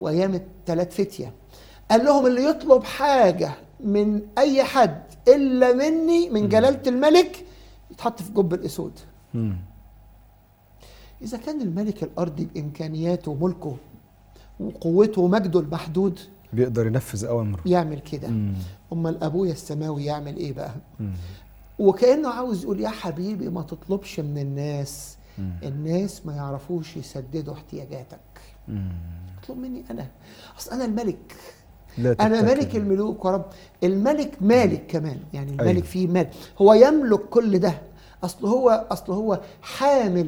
وايام الثلاث فتيه قال لهم اللي يطلب حاجه من اي حد الا مني من جلاله الملك يتحط في جب الاسود مم. اذا كان الملك الارضي بامكانياته وملكه وقوته ومجده المحدود بيقدر ينفذ اوامره يعمل كده مم. امال ابويا السماوي يعمل ايه بقى مم. وكانه عاوز يقول يا حبيبي ما تطلبش من الناس مم. الناس ما يعرفوش يسددوا احتياجاتك مم. اطلب مني انا اصل انا الملك لا انا تتكل. ملك الملوك ورب الملك مالك كمان يعني الملك أيوة. فيه مال هو يملك كل ده اصل هو اصل هو حامل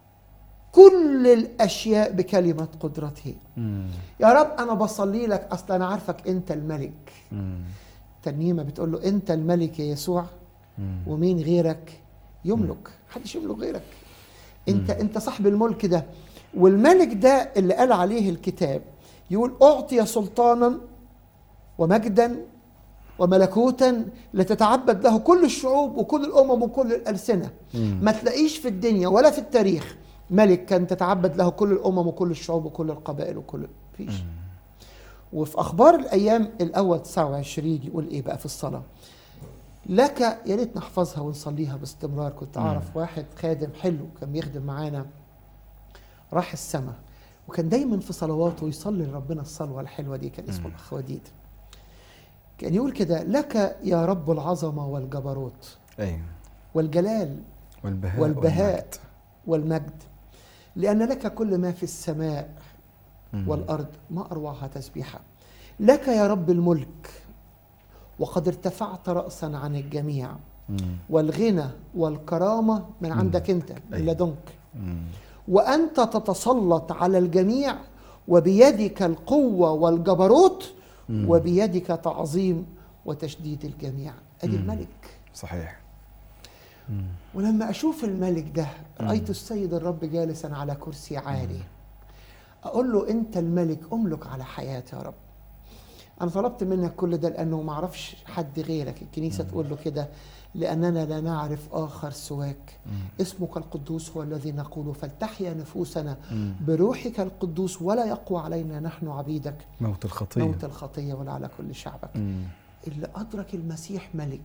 كل الاشياء بكلمه قدرته مم. يا رب انا بصلي لك اصل انا عارفك انت الملك مم. ترنيمه بتقول له انت الملك يا يسوع مم. ومين غيرك يملك محدش يملك غيرك انت انت صاحب الملك ده والملك ده اللي قال عليه الكتاب يقول اعطي سلطانا ومجدا وملكوتا لتتعبد له كل الشعوب وكل الامم وكل الالسنه مم. ما تلاقيش في الدنيا ولا في التاريخ ملك كان تتعبد له كل الامم وكل الشعوب وكل القبائل وكل فيش وفي اخبار الايام الاول 29 يقول ايه بقى في الصلاه لك يا ريت نحفظها ونصليها باستمرار كنت اعرف واحد خادم حلو كان بيخدم معانا راح السماء وكان دايما في صلواته يصلي لربنا الصلوه الحلوه دي كان اسمه الاخ وديد كان يقول كده لك يا رب العظمه والجبروت ايوه والجلال والبهاء والبهاء والمجد. والمجد لأن لك كل ما في السماء مم. والأرض ما أروعها تسبيحا لك يا رب الملك وقد ارتفعت رأسا عن الجميع مم. والغنى والكرامة من عندك أنت من أيوة. لدنك مم. وأنت تتسلط على الجميع وبيدك القوة والجبروت مم. وبيدك تعظيم وتشديد الجميع أدي مم. الملك صحيح مم. ولما اشوف الملك ده رايت السيد الرب جالسا على كرسي عالي اقول له انت الملك املك على حياتي يا رب انا طلبت منك كل ده لانه ما اعرفش حد غيرك الكنيسه تقول له كده لاننا لا نعرف اخر سواك اسمك القدوس هو الذي نقول فلتحيا نفوسنا مم. بروحك القدوس ولا يقوى علينا نحن عبيدك موت الخطيه موت الخطيه ولا على كل شعبك مم. اللي أدرك المسيح ملك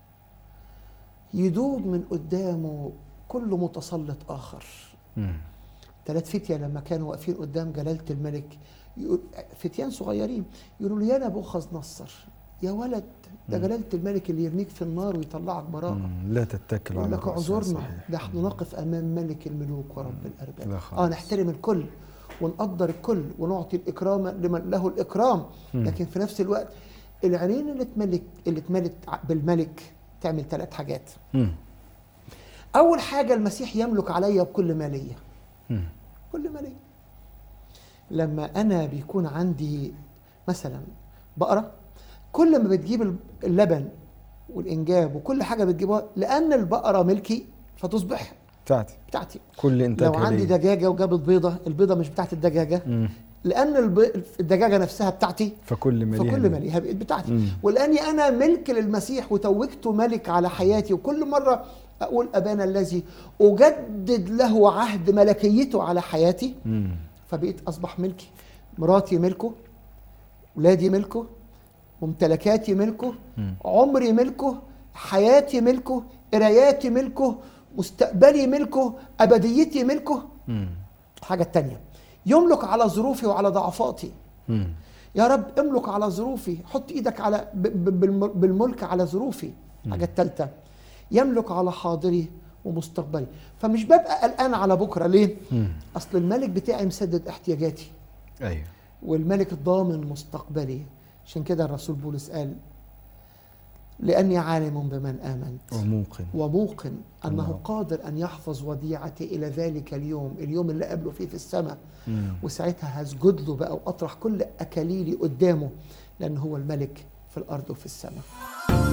يدوب من قدامه كل متسلط آخر مم. ثلاث فتية لما كانوا واقفين قدام جلالة الملك يقول فتيان صغيرين يقولوا له يا نبوخذ نصر يا ولد ده جلالة الملك اللي يرميك في النار ويطلعك براءة مم. لا تتكل يقول على لك الرأس اعذرنا صحيح. ده احنا نقف امام ملك الملوك ورب لا الارباب خالص. اه نحترم الكل ونقدر الكل ونعطي الاكرام لمن له الاكرام مم. لكن في نفس الوقت العينين اللي اتملك اللي اتملت ع- بالملك تعمل ثلاث حاجات مم. اول حاجه المسيح يملك عليا بكل ما ليا مم. كل ما ليا لما انا بيكون عندي مثلا بقره كل ما بتجيب اللبن والانجاب وكل حاجه بتجيبها لان البقره ملكي فتصبح بتاعتي بتاعتي كل انتاج لو عندي دجاجه وجابت بيضه البيضه مش بتاعت الدجاجه لان الب- الدجاجه نفسها بتاعتي فكل ما ليها فكل من- ما ليها بقت بتاعتي مم. ولاني انا ملك للمسيح وتوجته ملك على حياتي وكل مره اقول ابانا الذي اجدد له عهد ملكيته على حياتي مم. فبقيت اصبح ملكي مراتي ملكه ولادي ملكه ممتلكاتي ملكه مم. عمري ملكه حياتي ملكه قراياتي ملكه مستقبلي ملكه ابديتي ملكه مم. الحاجه التانية يملك على ظروفي وعلى ضعفاتي مم. يا رب املك على ظروفي حط ايدك على ب- ب- بالم- بالملك على ظروفي الحاجه الثالثه يملك على حاضري ومستقبلي فمش ببقى قلقان على بكره ليه مم. اصل الملك بتاعي مسدد احتياجاتي ايوه والملك ضامن مستقبلي عشان كده الرسول بولس قال لاني عالم بمن امنت وموقن وموقن انه الله. قادر ان يحفظ وديعتي الى ذلك اليوم اليوم اللي قبله فيه في السماء مم. وساعتها هسجد له بقى واطرح كل اكاليلي قدامه لان هو الملك في الارض وفي السماء